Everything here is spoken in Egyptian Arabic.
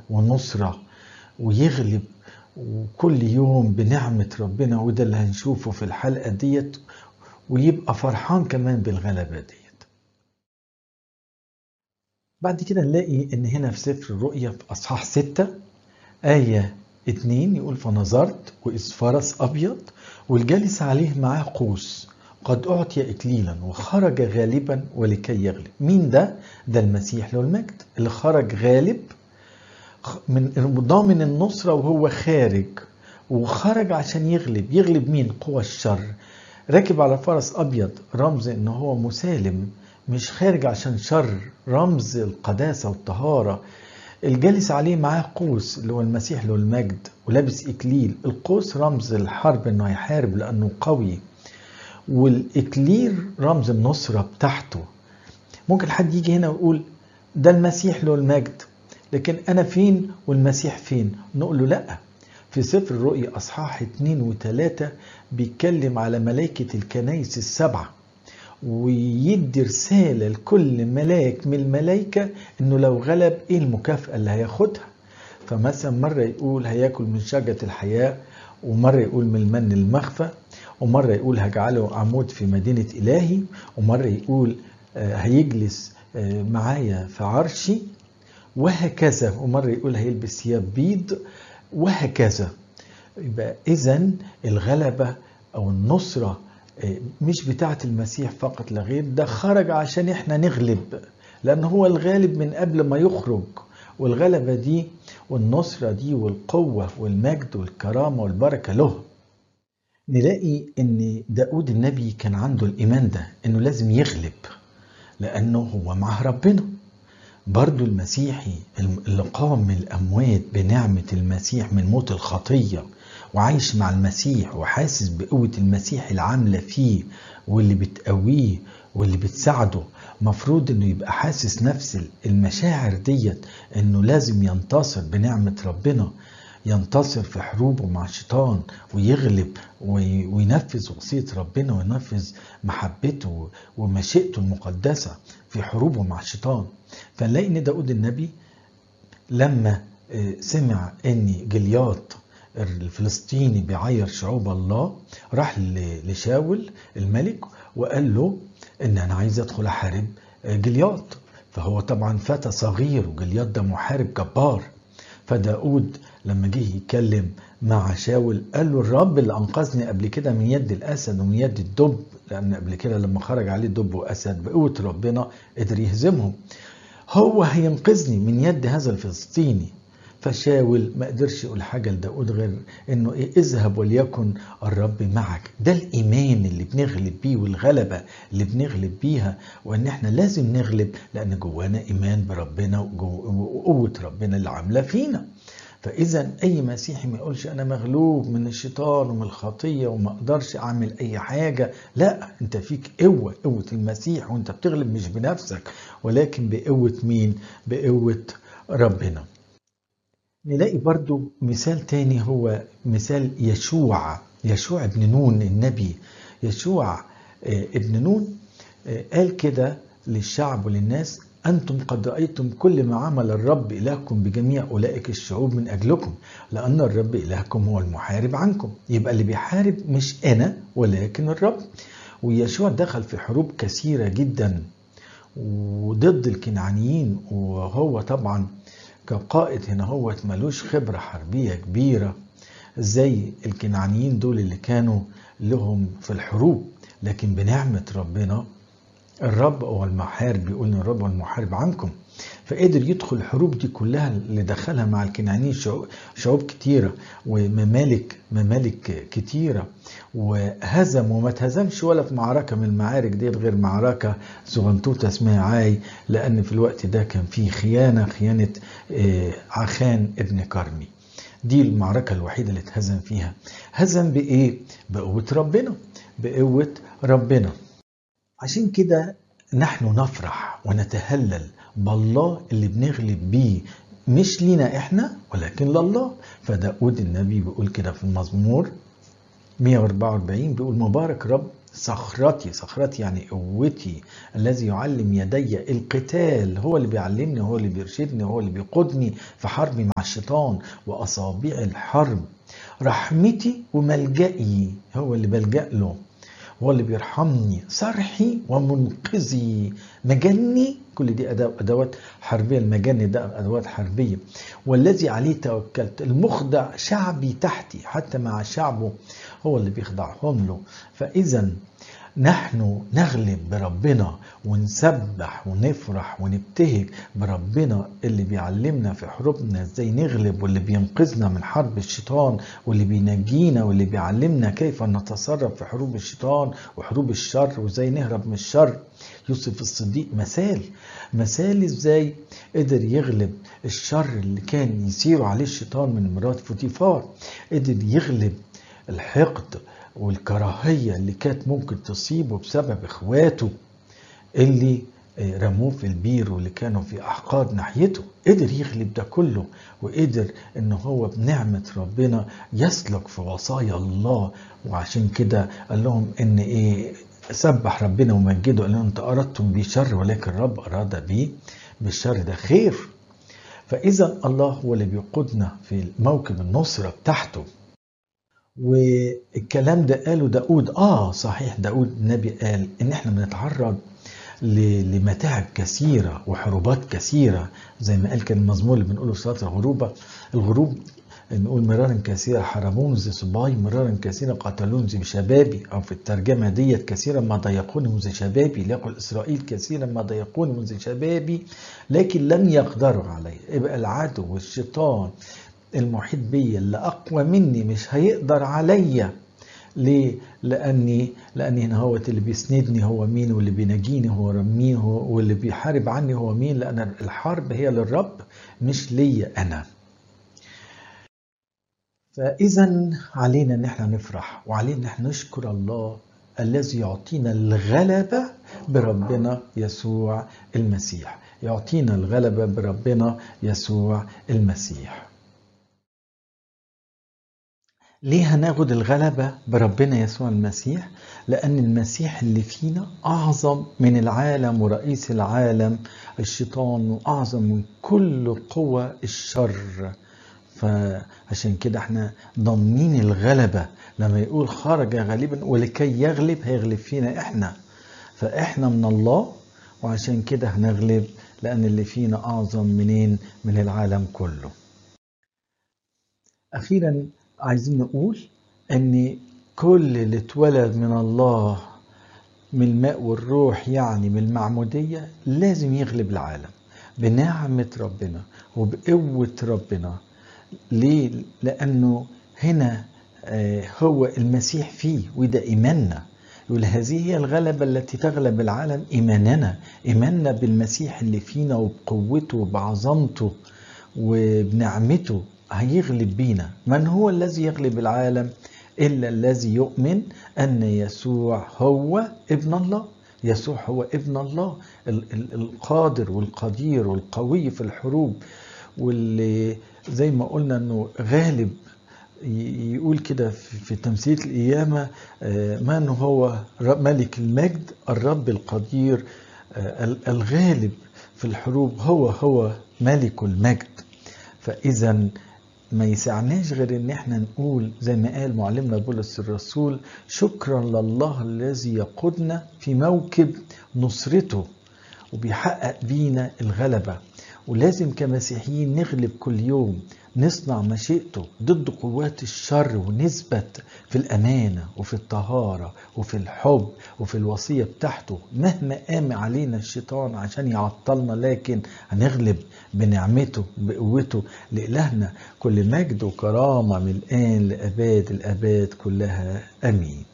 ونصرة ويغلب وكل يوم بنعمة ربنا وده اللي هنشوفه في الحلقة ديت ويبقى فرحان كمان بالغلبة ديت بعد كده نلاقي ان هنا في سفر الرؤيا في اصحاح ستة آية اتنين يقول فنظرت وإذ فرس أبيض والجالس عليه معاه قوس قد أعطي إكليلا وخرج غالبا ولكي يغلب مين ده؟ ده المسيح له المجد اللي خرج غالب من ضامن النصرة وهو خارج وخرج عشان يغلب يغلب مين؟ قوى الشر راكب على فرس أبيض رمز إن هو مسالم مش خارج عشان شر رمز القداسة والطهارة الجالس عليه معاه قوس اللي هو المسيح له المجد ولابس إكليل القوس رمز الحرب إنه هيحارب لأنه قوي والإكليل رمز النصرة بتاعته ممكن حد يجي هنا ويقول ده المسيح له المجد لكن أنا فين والمسيح فين نقول له لأ في سفر الرؤيا أصحاح اتنين وتلاتة بيتكلم على ملائكة الكنايس السبعة ويدي رسالة لكل ملاك من الملائكة انه لو غلب ايه المكافأة اللي هياخدها فمثلا مرة يقول هياكل من شجرة الحياة ومرة يقول من المن المخفى ومرة يقول هجعله عمود في مدينة إلهي ومرة يقول هيجلس معايا في عرشي وهكذا ومرة يقول هيلبس ثياب بيض وهكذا يبقى إذا الغلبة أو النصرة مش بتاعة المسيح فقط لا غير ده خرج عشان احنا نغلب لأن هو الغالب من قبل ما يخرج والغلبة دي والنصرة دي والقوة والمجد والكرامة والبركة له نلاقي ان داود النبي كان عنده الإيمان ده انه لازم يغلب لأنه هو مع ربنا برضو المسيحي اللي قام من الأموات بنعمة المسيح من موت الخطية وعايش مع المسيح وحاسس بقوة المسيح العاملة فيه واللي بتقويه واللي بتساعده مفروض انه يبقى حاسس نفس المشاعر ديت انه لازم ينتصر بنعمة ربنا ينتصر في حروبه مع الشيطان ويغلب وينفذ وصية ربنا وينفذ محبته ومشيئته المقدسة في حروبه مع الشيطان فنلاقي ان داود النبي لما سمع ان جلياط الفلسطيني بيعير شعوب الله راح لشاول الملك وقال له ان انا عايز ادخل احارب جلياط فهو طبعا فتى صغير وجلياط ده محارب جبار فداود لما جه يتكلم مع شاول قال له الرب اللي انقذني قبل كده من يد الاسد ومن يد الدب لان قبل كده لما خرج عليه دب واسد بقوه ربنا قدر يهزمهم هو هينقذني من يد هذا الفلسطيني فشاول ما قدرش يقول حاجه لداود غير انه ايه اذهب وليكن الرب معك ده الايمان اللي بنغلب بيه والغلبه اللي بنغلب بيها وان احنا لازم نغلب لان جوانا ايمان بربنا وقوه ربنا اللي عامله فينا فاذا اي مسيحي ما يقولش انا مغلوب من الشيطان ومن الخطيه وما اقدرش اعمل اي حاجه لا انت فيك قوه قوه المسيح وانت بتغلب مش بنفسك ولكن بقوه مين بقوه ربنا نلاقي برضو مثال تاني هو مثال يشوع يشوع ابن نون النبي يشوع ابن نون قال كده للشعب وللناس أنتم قد رأيتم كل ما عمل الرب إلهكم بجميع أولئك الشعوب من أجلكم لأن الرب إلهكم هو المحارب عنكم يبقى اللي بيحارب مش أنا ولكن الرب ويشوع دخل في حروب كثيرة جدا وضد الكنعانيين وهو طبعا كقائد هنا هو ملوش خبرة حربية كبيرة زي الكنعانيين دول اللي كانوا لهم في الحروب لكن بنعمة ربنا الرب هو المحارب بيقول ان الرب هو المحارب عنكم فقدر يدخل الحروب دي كلها اللي دخلها مع الكنعانيين شعوب, شعوب كتيرة وممالك ممالك كتيرة وهزم وما اتهزمش ولا في معركة من المعارك دي غير معركة صغنطوطة اسمها عاي لأن في الوقت ده كان في خيانة خيانة عخان ابن كرمي دي المعركة الوحيدة اللي اتهزم فيها هزم بإيه؟ بقوة ربنا بقوة ربنا عشان كده نحن نفرح ونتهلل بالله اللي بنغلب بيه مش لينا احنا ولكن لله فداود النبي بيقول كده في المزمور 144 بيقول مبارك رب صخرتي صخرتي يعني قوتي الذي يعلم يدي القتال هو اللي بيعلمني هو اللي بيرشدني هو اللي بيقودني في حربي مع الشيطان وأصابع الحرب رحمتي وملجئي هو اللي بلجأ له هو اللي بيرحمني صرحي ومنقذي مجني كل دي أدوات حربية المجني ده أدوات حربية والذي عليه توكلت المخضع شعبي تحتي حتى مع شعبه هو اللي بيخضعهم له فإذا نحن نغلب بربنا ونسبح ونفرح ونبتهج بربنا اللي بيعلمنا في حروبنا ازاي نغلب واللي بينقذنا من حرب الشيطان واللي بينجينا واللي بيعلمنا كيف نتصرف في حروب الشيطان وحروب الشر وازاي نهرب من الشر يوسف الصديق مثال مثال ازاي قدر يغلب الشر اللي كان يسير عليه الشيطان من مرات فوتيفار قدر يغلب الحقد والكراهية اللي كانت ممكن تصيبه بسبب اخواته اللي رموه في البير واللي كانوا في احقاد ناحيته قدر يغلب ده كله وقدر ان هو بنعمة ربنا يسلك في وصايا الله وعشان كده قال لهم ان ايه سبح ربنا ومجده قال لهم انت اردتم بي شر ولكن الرب اراد بي بالشر ده خير فاذا الله هو اللي بيقودنا في موكب النصرة بتاعته والكلام ده قاله داود اه صحيح داود النبي قال ان احنا بنتعرض لمتاعب كثيره وحروبات كثيره زي ما قال كان المزمور اللي بنقوله في صلاه الغروب الغروب نقول مرارا كثيرا حرمون ذي صباي مرارا كثيرا قتلون ذي شبابي او في الترجمه ديت كثيرا ما ضيقوني منذ شبابي ليقل اسرائيل كثيرا ما ضيقوني منذ شبابي لكن لم يقدروا علي يبقى العدو والشيطان المحيط بيا اللي اقوى مني مش هيقدر عليا ليه؟ لاني لاني هنا هو اللي بيسندني هو مين واللي بيناجيني هو مين هو واللي بيحارب عني هو مين لان الحرب هي للرب مش ليا انا. فاذا علينا ان احنا نفرح وعلينا ان احنا نشكر الله الذي يعطينا الغلبه بربنا يسوع المسيح، يعطينا الغلبه بربنا يسوع المسيح. ليه هناخد الغلبة بربنا يسوع المسيح؟ لأن المسيح اللي فينا أعظم من العالم ورئيس العالم الشيطان وأعظم من كل قوى الشر فعشان كده احنا ضامنين الغلبة لما يقول خرج غالبا ولكي يغلب هيغلب فينا احنا فاحنا من الله وعشان كده هنغلب لأن اللي فينا أعظم منين من العالم كله أخيرا عايزين نقول ان كل اللي اتولد من الله من الماء والروح يعني من المعمودية لازم يغلب العالم بنعمة ربنا وبقوة ربنا ليه؟ لأنه هنا هو المسيح فيه وده إيماننا يقول هذه هي الغلبة التي تغلب العالم إيماننا إيماننا بالمسيح اللي فينا وبقوته وبعظمته وبنعمته هيغلب بينا من هو الذي يغلب العالم إلا الذي يؤمن أن يسوع هو ابن الله يسوع هو ابن الله القادر والقدير والقوي في الحروب واللي زي ما قلنا انه غالب يقول كده في تمثيل القيامة من هو ملك المجد الرب القدير الغالب في الحروب هو هو ملك المجد فإذا ما يسعناش غير ان احنا نقول زي ما قال معلمنا بولس الرسول شكرا لله الذي يقودنا في موكب نصرته وبيحقق بينا الغلبة ولازم كمسيحيين نغلب كل يوم نصنع مشيئته ضد قوات الشر ونثبت في الأمانة وفي الطهارة وفي الحب وفي الوصية بتاعته مهما قام علينا الشيطان عشان يعطلنا لكن هنغلب بنعمته بقوته لإلهنا كل مجد وكرامة من الآن لأباد الأباد كلها أمين